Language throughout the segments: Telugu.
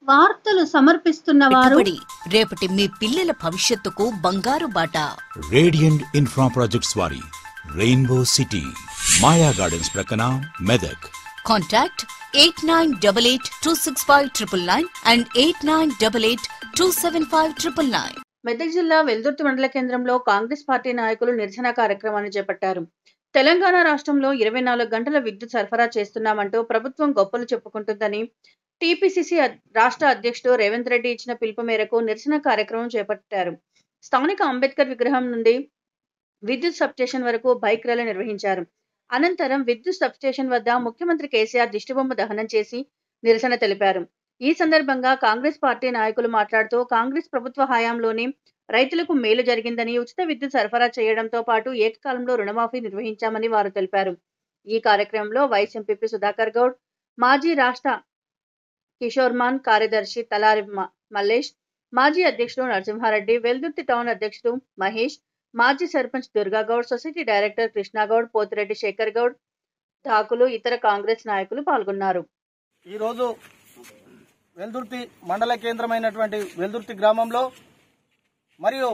వార్తలు సమర్పిస్తున్న వారు పెట్టుబడి రేపటి మీ పిల్లల భవిష్యత్తుకు బంగారు బాట రేడియంట్ ఇన్ఫ్రా ప్రాజెక్ట్స్ వారి రెయిన్బో సిటీ మాయా గార్డెన్స్ ప్రక్కన Medak contact eight nine double eight two six five triple nine and eight nine double eight two seven five triple nine Medak జిల్లా వెల్దుర్తి మండల కేంద్రంలో కాంగ్రెస్ పార్టీ నాయకులు నిరసన కార్యక్రమాన్ని చేపట్టారు తెలంగాణ రాష్ట్రంలో ఇరవై నాలుగు గంటల విద్యుత్ సరఫరా చేస్తున్నామంటూ ప్రభుత్వం గొప్పలు చెప్పుకుంటుందని టీపీసీసీ అద్- రాష్ట్ర అధ్యక్షుడు రేవంత్ రెడ్డి ఇచ్చిన పిలుపు మేరకు నిరసన కార్యక్రమం చేపట్టారు స్థానిక అంబేద్కర్ విగ్రహం నుండి విద్యుత్ సబ్స్టేషన్ వరకు బైక్ ర్యాలీ నిర్వహించారు అనంతరం విద్యుత్ సబ్స్టేషన్ వద్ద ముఖ్యమంత్రి కేసీఆర్ దిష్టిబొమ్మ దహనం చేసి నిరసన తెలిపారు ఈ సందర్భంగా కాంగ్రెస్ పార్టీ నాయకులు మాట్లాడుతూ కాంగ్రెస్ ప్రభుత్వ హయాంలోనే రైతులకు మేలు జరిగిందని ఉచిత విద్యుత్ సరఫరా చేయడంతో పాటు ఏకకాలంలో రుణమాఫీ నిర్వహించామని వారు తెలిపారు ఈ కార్యక్రమంలో వైస్ ఎంపీపీ సుధాకర్ గౌడ్ మాజీ రాష్ట్ర కిషోర్ మాన్ కార్యదర్శి తలారి మ- మల్లేష్ మాజీ అధ్యక్షుడు నరసింహారెడ్డి వెల్దుర్తి టౌన్ అధ్యక్షుడు మహేష్ మాజీ సర్పంచ్ దుర్గాగౌడ్ సొసైటీ డైరెక్టర్ కృష్ణాగౌడ్ పోతిరెడ్డి శేఖర్ గౌడ్ ధాకులు ఇతర కాంగ్రెస్ నాయకులు పాల్గొన్నారు ఈరోజు వెల్దుర్తి మండల కేంద్రమైనటువంటి వెల్దుర్తి గ్రామంలో మరియు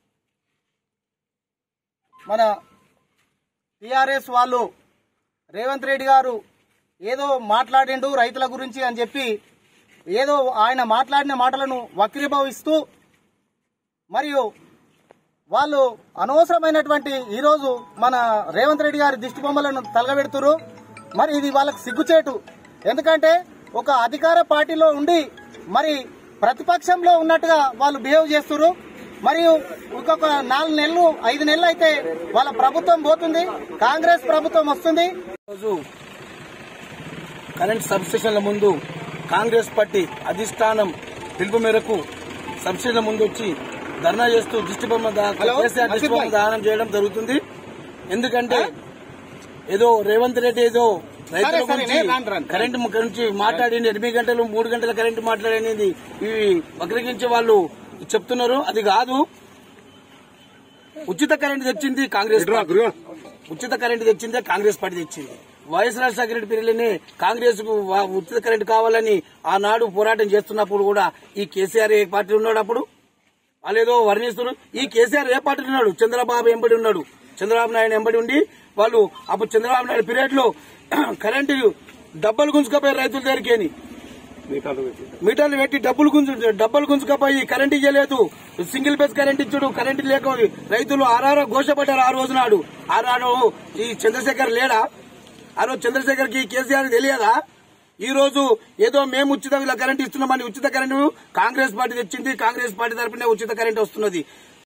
మన టిఆర్ఎస్ వాళ్ళు రేవంత్ రెడ్డి గారు ఏదో మాట్లాడిండు రైతుల గురించి అని చెప్పి ఏదో ఆయన మాట్లాడిన మాటలను వక్రీభవిస్తూ మరియు వాళ్ళు అనవసరమైనటువంటి ఈరోజు మన రేవంత్ రెడ్డి గారి దిష్టి బొమ్మలను తలగబెడుతురు మరి ఇది వాళ్ళకి సిగ్గుచేటు ఎందుకంటే ఒక అధికార పార్టీలో ఉండి మరి ప్రతిపక్షంలో ఉన్నట్టుగా వాళ్ళు బిహేవ్ చేస్తున్నారు మరియు ఇంకొక నాలుగు నెలలు ఐదు నెలలు అయితే వాళ్ళ ప్రభుత్వం పోతుంది కాంగ్రెస్ ప్రభుత్వం వస్తుంది రోజు కరెంట్ సబ్స్టేషన్ల ముందు కాంగ్రెస్ పార్టీ అధిష్టానం పిలుపు మేరకు సబ్స్టేషన్ల ముందు వచ్చి ధర్నా చేస్తూ దిష్టిబొమ్మ దా- హలో, కేసీఆర్ అసిఫ్ దిష్టిబొమ్మ భాయ్. దానం చేయడం జరుగుతుంది ఎందుకంటే ఏదో రేవంత్ రెడ్డి ఏదో రైతుల సరే, గురించి నేను రాను, రాను. కరెంటు గురించి మాట్లాడింది ఎనిమిది గంటలు మూడు గంటల కరెంటు మాట్లాడనేది ఇవి వక్రీకరించే వాళ్ళు చెప్తున్నారు అది కాదు ఉచిత కరెంటు తెచ్చింది కాంగ్రెస్ పార్టీ. ఉచిత కరెంటు తెచ్చిందే కాంగ్రెస్ పార్టీ తెచ్చింది వైఎస్ రాజశేఖర రెడ్డి పీరియడ్లోనే కాంగ్రెస్ కు వా- ఉచిత కరెంటు కావాలని ఆనాడు పోరాటం చేస్తున్నప్పుడు కూడా ఈ కేసీఆర్ ఏ పార్టీ ఉన్నాడు అప్పుడు వాళ్ళు ఏదో వర్ణిస్తున్నారు ఈ కేసీఆర్ ఏ పార్టీలో ఉన్నాడు చంద్రబాబు ఎంబడి ఉన్నాడు చంద్రబాబు నాయుడు ఎంబడి ఉండి వాళ్ళు అప్పుడు చంద్రబాబు నాయుడు పీరియడ్ లో కరెంటు డబ్బలు గుంజుకపోయారు రైతుల దగ్గరికి మీటర్లు పెట్టి డబ్బులు గుంజు డబ్బులు గుంజుకపోయి కరెంట్ ఇవ్వలేదు సింగిల్ బేస్ కరెంట్ ఇచ్చుడు కరెంట్ లేక రైతులు ఆరారో ఘోషపడ్డారు ఆ రోజు నాడు ఆనాడు ఈ చంద్రశేఖర్ లేడా ఆ రోజు చంద్రశేఖర్ కి కేసీఆర్ తెలియదా ఈ రోజు ఏదో మేము ఉచిత ఇలా కరెంట్ ఇస్తున్నామని ఉచిత కరెంటు కాంగ్రెస్ పార్టీ తెచ్చింది కాంగ్రెస్ పార్టీ తరపునే ఉచిత కరెంట్ వస్తున్నది